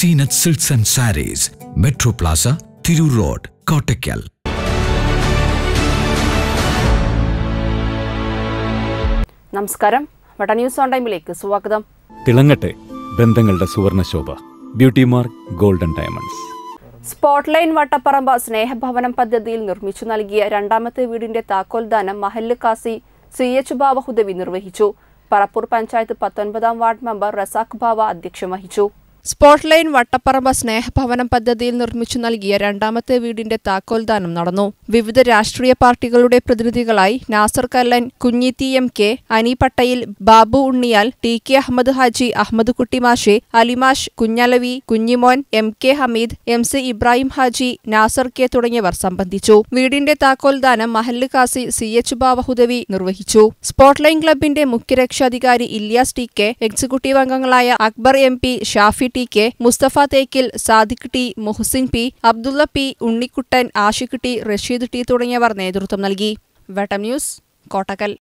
Zeenath silks and sarees metro plaza Tirur road Kottakkal നമസ്കാരം വട news on ടൈമിലേക്ക് സ്വാഗതം തിളങ്ങട്ടെ ബന്ധങ്ങളുടെ സുവർണശോഭ beauty mark golden diamonds Spotline Vattaparamb Snehabhavanam പദ്ധതിയിൽ നിർമ്മിച്ചു നൽകിയ രണ്ടാമത്തെ വീടിന്റെ താക്കോൽദാനം മഹല്ല് കാസി സി എച്ച് ബാവ ഹുദവി നിർവഹിച്ചു പറപ്പൂർ പഞ്ചായത്ത് പത്തൊൻപതാം വാർഡ് മെമ്പർ റസാഖ് ബാവ അധ്യക്ഷം വഹിച്ചു സ്പോട്ട്ലൈൻ വട്ടപ്പറമ്പ് സ്നേഹഭവനം പദ്ധതിയിൽ നിർമ്മിച്ചു നൽകിയ രണ്ടാമത്തെ വീടിന്റെ താക്കോൽദാനം നടന്നു വിവിധ രാഷ്ട്രീയ പാർട്ടികളുടെ പ്രതിനിധികളായി Nasar Kallan Kunhithi M K Ani Pattayil Babu Unniyal T K Ahammed Haji Ahammed കുട്ടിമാഷെ Alimash Kunhalavi Kunhimon M K Hameed M C Ibrahim Haji Nasar K തുടങ്ങിയവർ സംബന്ധിച്ചു വീടിന്റെ താക്കോൽദാനം മഹല്ല് കാസി സി എച്ച് ബാവഹുദവി നിർവഹിച്ചു സ്പോട്ട്ലൈൻ ക്ലബിന്റെ മുഖ്യരക്ഷാധികാരി ഇല്യാസ് ടി കെ എക്സിക്യൂട്ടീവ് അംഗങ്ങളായ Akbar M P Shafi T K Mustafa Thekkil Sadiq T Muhsin P Abdulla P Unnikuttan Ashiq T Rasheed T തുടങ്ങിയവർ നേതൃത്വം നൽകി വെട്ടം ന്യൂസ് കോട്ടക്കൽ